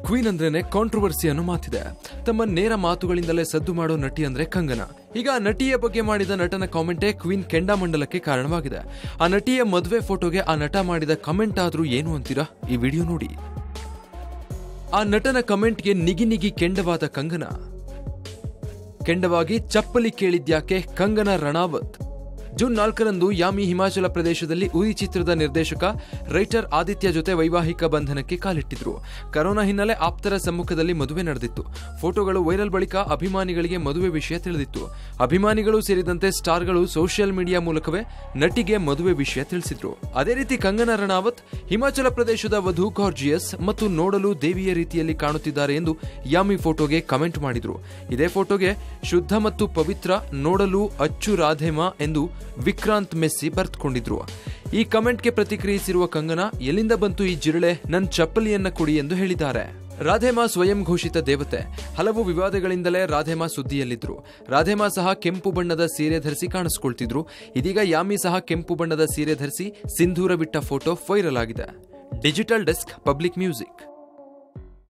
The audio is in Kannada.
ಕ್ವೀನ್ ಅಂದ್ರೇನೆ ಕಾಂಟ್ರವರ್ಸಿ ಅನ್ನೋ ಮಾತಿದೆ ತಮ್ಮ ನೇರ ಮಾತುಗಳಿಂದಲೇ ಸದ್ದು ಮಾಡೋ ನಟಿ ಅಂದ್ರೆ ಕಂಗನ ಈಗ ಆ ನಟಿಯ ಬಗ್ಗೆ ಮಾಡಿದ ನಟನ ಕಾಮೆಂಟೇ ಕ್ವೀನ್ ಕೆಂಡಾಮಂಡಲಕ್ಕೆ ಕಾರಣವಾಗಿದೆ ಆ ನಟಿಯ ಮದುವೆ ಫೋಟೋಗೆ ಆ ನಟ ಮಾಡಿದ ಕಮೆಂಟ್ ಆದ್ರೂ ಏನು ಅಂತೀರಾ ಈ ವಿಡಿಯೋ ನೋಡಿ ಆ ನಟನ ಕಮೆಂಟ್ಗೆ ನಿಗಿ ನಿಗಿ ಕೆಂಡವಾದ ಕಂಗನ ಕೆಂಡವಾಗಿ ಚಪ್ಪಲಿ ಕೇಳಿದ್ಯಾಕೆ ಕಂಗನ ರಣಾವತ್ ಜೂನ್ ನಾಲ್ಕರಂದು ಯಾಮಿ ಹಿಮಾಚಲ ಪ್ರದೇಶದಲ್ಲಿ ಉರಿ ಚಿತ್ರದ ನಿರ್ದೇಶಕ ರೈಟರ್ ಆದಿತ್ಯ ಜೊತೆ ವೈವಾಹಿಕ ಬಂಧನಕ್ಕೆ ಕಾಲಿಟ್ಟಿದ್ರು ಕರೋನಾ ಹಿನ್ನೆಲೆ ಆಪ್ತರ ಸಮ್ಮುಖದಲ್ಲಿ ಮದುವೆ ನಡೆದಿತ್ತು ಫೋಟೋಗಳು ವೈರಲ್ ಬಳಿಕ ಅಭಿಮಾನಿಗಳಿಗೆ ಮದುವೆ ವಿಷಯ ತಿಳಿದಿತ್ತು ಅಭಿಮಾನಿಗಳು ಸೇರಿದಂತೆ ಸ್ಟಾರ್ಗಳು ಸೋಷಿಯಲ್ ಮೀಡಿಯಾ ಮೂಲಕವೇ ನಟಿಗೆ ಮದುವೆ ವಿಷಯ ತಿಳಿಸಿದ್ರು ಅದೇ ರೀತಿ ಕಂಗನಾ ರಣಾವತ್ ಹಿಮಾಚಲ ಪ್ರದೇಶದ ವಧು ಕಾರ್ಜಿಯಸ್ ಮತ್ತು ನೋಡಲು ದೇವಿಯ ರೀತಿಯಲ್ಲಿ ಕಾಣುತ್ತಿದ್ದಾರೆ ಎಂದು ಯಾಮಿ ಫೋಟೋಗೆ ಕಮೆಂಟ್ ಮಾಡಿದ್ರು ಇದೇ ಫೋಟೋಗೆ ಶುದ್ಧ ಮತ್ತು ಪವಿತ್ರ ನೋಡಲು ಅಚ್ಚು ರಾಧೇಮಾ ಎಂದು ವಿಕ್ರಾಂತ್ ಮೆಸ್ಸಿ ಬರೆದುಕೊಂಡಿದ್ರು ಈ ಕಮೆಂಟ್ಗೆ ಪ್ರತಿಕ್ರಿಯಿಸಿರುವ ಕಂಗನಾ ಎಲ್ಲಿಂದ ಬಂತು ಈ ಜಿರಳೆ ನನ್ ಚಪ್ಪಲಿಯನ್ನ ಕೊಡಿ ಎಂದು ಹೇಳಿದ್ದಾರೆ ರಾಧೇಮಾ ಸ್ವಯಂ ಘೋಷಿತ ದೇವತೆ ಹಲವು ವಿವಾದಗಳಿಂದಲೇ ರಾಧೇಮಾ ಸುದ್ದಿಯಲ್ಲಿದ್ರು ರಾಧೇಮಾ ಸಹ ಕೆಂಪು ಬಣ್ಣದ ಸೀರೆ ಧರಿಸಿ ಕಾಣಿಸ್ಕೊಳ್ತಿದ್ರು ಇದೀಗ ಯಾಮಿ ಸಹ ಕೆಂಪು ಬಣ್ಣದ ಸೀರೆ ಧರಿಸಿ ಸಿಂಧೂರ ಬಿಟ್ಟ ಫೋಟೋ ವೈರಲ್ ಆಗಿದೆ ಡಿಜಿಟಲ್ ಡೆಸ್ಕ್ ಪಬ್ಲಿಕ್ ಮ್ಯೂಸಿಕ್